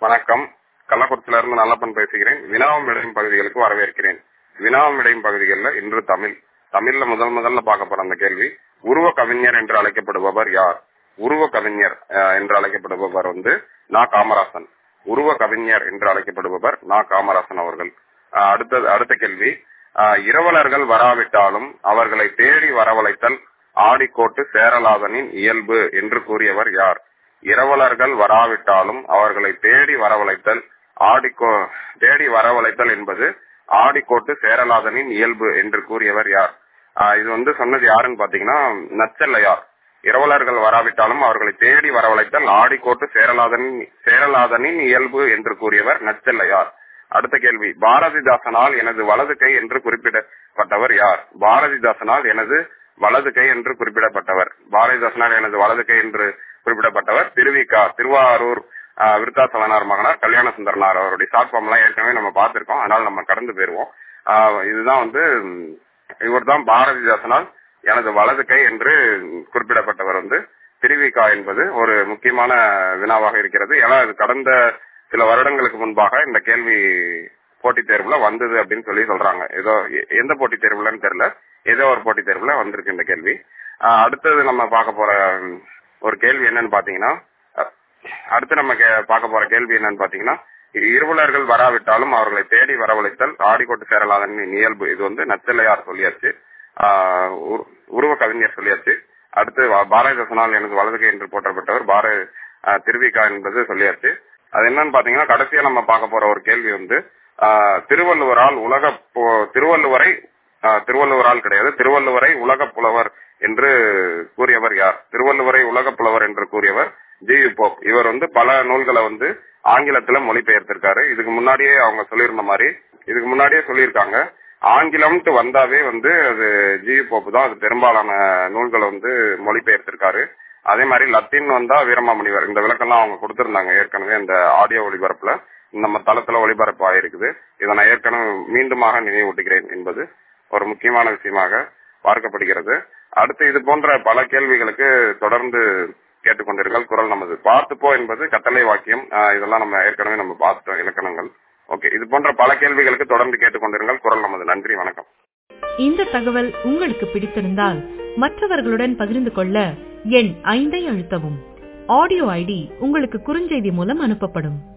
வணக்கம் கள்ளக்குறிச்சியில இருந்து நல்லப்பன் பேசுகிறேன் வினாவும் விடையும் பகுதிகளுக்கு வரவேற்கிறேன் வினாவும் விடையும் பகுதிகளில் இன்று தமிழ் தமிழ்ல முதல் முதல்ல பார்க்க போற அந்த கேள்வி உருவ கவிஞர் என்று அழைக்கப்படுபவர் யார் உருவ கவிஞர் அஹ், என்று அழைக்கப்படுபவர் வந்து நா காமராசன் உருவ கவிஞர் என்று அழைக்கப்படுபவர் நா காமராசன் அவர்கள் அஹ், அடுத்தது அடுத்த கேள்வி அஹ், இரவலர்கள் வராவிட்டாலும் அவர்களை தேடி வரவழைத்தல் ஆடிக்கோட்டு சேரலாதனின் இயல்பு என்று கூறியவர் யார் இரவலர்கள் வராவிட்டாலும் அவர்களை தேடி வரவழைத்தல் ஆடிக்கோ தேடி வரவழைத்தல் என்பது ஆடிக்கோட்டு சேரலாதனின் இயல்பு என்று கூறியவர் யார் ஆஹ் இது வந்து சொன்னது யாருன்னு பாத்தீங்கன்னா நச்சல்லையார் இரவலர்கள் வராவிட்டாலும் அவர்களை தேடி வரவழைத்தல் ஆடிக்கோட்டு சேரலாதனின் சேரலாதனின் இயல்பு என்று கூறியவர் நச்சல்லையார் அடுத்த கேள்வி பாரதிதாசனால் எனது வலது கை என்று குறிப்பிடப்பட்டவர் யார் பாரதிதாசனால் எனது வலது கை என்று குறிப்பிடப்பட்டவர் பாரதிதாசனால் எனது வலது கை என்று குறிப்பிடப்பட்டவர் திருவிகா திருவாரூர் ஆஹ், விருத்தாசலனார் மகனார் கல்யாண சுந்தரனார் அவருடைய ஷார்ட் ஃபார்ம் எல்லாம் ஏற்கனவே நம்ம பார்த்திருக்கோம் அதனால நம்ம கடந்து போயிருவோம் ஆஹ், இதுதான் வந்து இவர் தான் பாரதிதாசனால் எனது வலது கை என்று குறிப்பிடப்பட்டவர் வந்து திருவிகா என்பது ஒரு முக்கியமான வினாவாக இருக்கிறது ஏன்னா இது கடந்த சில வருடங்களுக்கு முன்பாக இந்த கேள்வி போட்டித் தேர்வுல வந்தது அப்படின்னு சொல்லி சொல்றாங்க ஏதோ எ- எந்த போட்டித் தேர்வுலன்னு தெரியல ஏதோ ஒரு போட்டித் தேர்வுல வந்திருக்கு இந்த கேள்வி ஆஹ் அடுத்தது நம்ம பார்க்க போற ம், ஒரு கேள்வி என்னன்னு பாத்தீங்கன்னா அஹ், அடுத்து நம்ம கே- பார்க்க போற கேள்வி என்னன்னு பாத்தீங்கன்னா இருவலர்கள் வராவிட்டாலும் அவர்களை தேடி வரவழைத்தல் ஆடிக்கோட்டு சேரலாதன் இயல்பு இது வந்து நச்சலையார் சொல்லியாச்சு ஆஹ் உரு- உருவ கவிஞர் சொல்லியாச்சு அடுத்து வா- பாரதிதாசனால் எனது வலதுகை என்று போற்றப்பட்டவர் பார ஆஹ் திருவிகா என்பது சொல்லியாச்சு அது என்னன்னு பாத்தீங்கன்னா கடைசியா நம்ம பார்க்க போற ஒரு கேள்வி வந்து ஆஹ் திருவள்ளுவரால் உலக பு- திருவள்ளுவரை ஆஹ் திருவள்ளுவரால் கிடையாது திருவள்ளுவரை உலக புலவர் என்று கூறியவர் யார் திருவள்ளுவரை உலக புலவர் என்று கூறியவர் ஜி யு போப் இவர் வந்து பல நூல்களை வந்து ஆங்கிலத்துல மொழிபெயர்த்திருக்காரு இதுக்கு முன்னாடியே அவங்க சொல்லியிருந்த மாதிரி இதுக்கு முன்னாடியே சொல்லியிருக்காங்க ஆங்கிலம்ட்டு வந்தாவே வந்து அது ஜி யு போப் தான் அது பெரும்பாலான நூல்களை வந்து மொழிபெயர்த்திருக்காரு அதே மாதிரி லத்தீன் வந்தா வீரமாமுனிவர் இந்த விளக்கெல்லாம் அவங்க கொடுத்திருந்தாங்க ஏற்கனவே இந்த ஆடியோ ஒளிபரப்புல நம்ம தளத்துல ஒளிபரப்பு ஆயிருக்குது இதை நான் ஏற்கனவே மீண்டுமாக நினைவூட்டுகிறேன் என்பது ஒரு முக்கியமான விஷயமாக பார்க்கப்படுகிறது அடுத்து இது போன்ற பல கேள்விகளுக்கு தொடர்ந்து கேட்டுக்கொண்டிருங்கள் குரல் நமது பார்த்துப்போ என்பது கட்டளை வாக்கியம் ஆஹ் இதெல்லாம் நம்ம ஏற்கனவே நம்ம பார்த்துட்டோம் இலக்கணங்கள் ஓகே இது போன்ற பல கேள்விகளுக்கு தொடர்ந்து கேட்டுக்கொண்டிருங்கள் குரல் நமது நன்றி வணக்கம் இந்த தகவல் உங்களுக்கு பிடித்திருந்தால் மற்றவர்களுடன் பகிர்ந்து கொள்ள எண் ஐந்தை அழுத்தவும் ஆடியோ ஐடி உங்களுக்கு குறுஞ்செய்தி மூலம் அனுப்பப்படும்